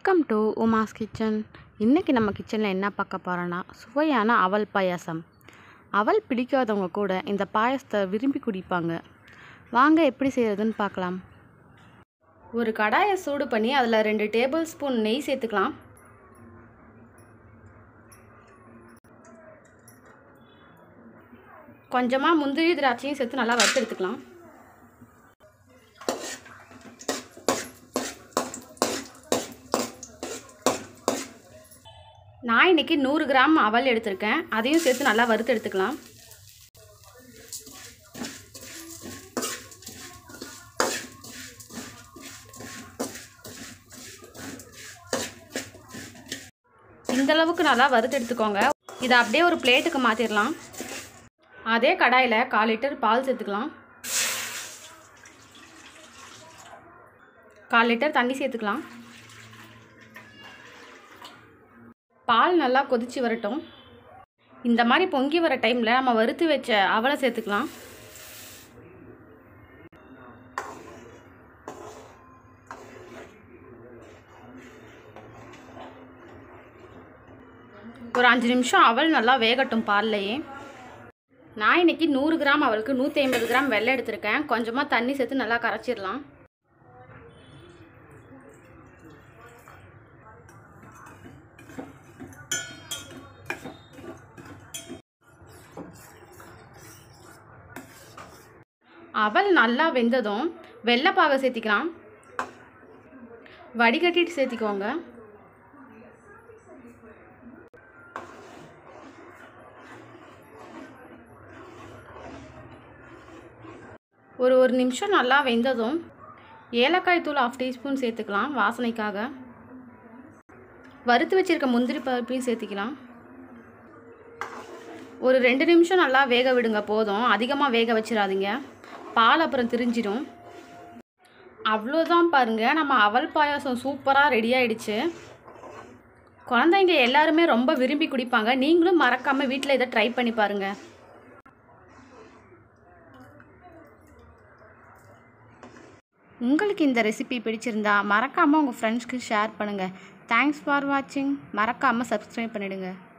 welcome to Uma's kitchen இன்றைக்கி நம்ம கிச்சனில் என்ன பார்க்க போகிறோன்னா சுவையான அவல் பாயாசம் அவல் பிடிக்காதவங்க கூட இந்த பாயாசத்தை விரும்பி குடிப்பாங்க வாங்க எப்படி செய்கிறதுன்னு பார்க்கலாம் ஒரு கடாயை சூடு பண்ணி அதில் ரெண்டு டேபிள் ஸ்பூன் நெய் சேர்த்துக்கலாம் கொஞ்சமாக முந்திரி திராட்சையும் சேர்த்து நல்லா வறுத்து எடுத்துக்கலாம் நான் இன்றைக்கி நூறு கிராம் அவல் எடுத்திருக்கேன் அதையும் சேர்த்து நல்லா வறுத்து எடுத்துக்கலாம் இந்த அளவுக்கு நல்லா வறுத்து எடுத்துக்கோங்க இதை அப்படியே ஒரு பிளேட்டுக்கு மாற்றிடலாம் அதே கடாயில் கால் லிட்டர் பால் சேர்த்துக்கலாம் கால் லிட்டர் தண்ணி சேர்த்துக்கலாம் பால் நல்லா கொதித்து வரட்டும் இந்த மாதிரி பொங்கி வர டைமில் நம்ம வறுத்து வச்ச அவலை சேர்த்துக்கலாம் ஒரு அஞ்சு நிமிஷம் அவல் நல்லா வேகட்டும் பால்லையே நான் இன்றைக்கி நூறு கிராம் அவளுக்கு நூற்றி ஐம்பது கிராம் வெள்ளை எடுத்திருக்கேன் கொஞ்சமாக தண்ணி சேர்த்து நல்லா கரைச்சிடலாம் அவல் நல்லா வெந்ததும் வெள்ளைப்பாகை சேர்த்திக்கலாம் வடிகட்டிட்டு சேர்த்திக்கோங்க ஒரு ஒரு நிமிஷம் நல்லா வெந்ததும் ஏலக்காய் தூள் ஆஃப் டீஸ்பூன் சேர்த்துக்கலாம் வாசனைக்காக வறுத்து வச்சுருக்க முந்திரி பருப்பையும் சேர்த்திக்கலாம் ஒரு ரெண்டு நிமிஷம் நல்லா வேக விடுங்க போதும் அதிகமாக வேக வச்சிடாதீங்க பால் அப்புறம் திரிஞ்சிடும் அவ்வளோதான் பாருங்கள் நம்ம அவல் பாயாசம் சூப்பராக ரெடி ஆயிடுச்சு குழந்தைங்க எல்லாருமே ரொம்ப விரும்பி குடிப்பாங்க நீங்களும் மறக்காமல் வீட்டில் இதை ட்ரை பண்ணி பாருங்கள் உங்களுக்கு இந்த ரெசிபி பிடிச்சிருந்தா மறக்காமல் உங்கள் ஃப்ரெண்ட்ஸ்க்கு ஷேர் பண்ணுங்கள் தேங்க்ஸ் ஃபார் வாட்சிங் மறக்காமல் சப்ஸ்கிரைப் பண்ணிவிடுங்க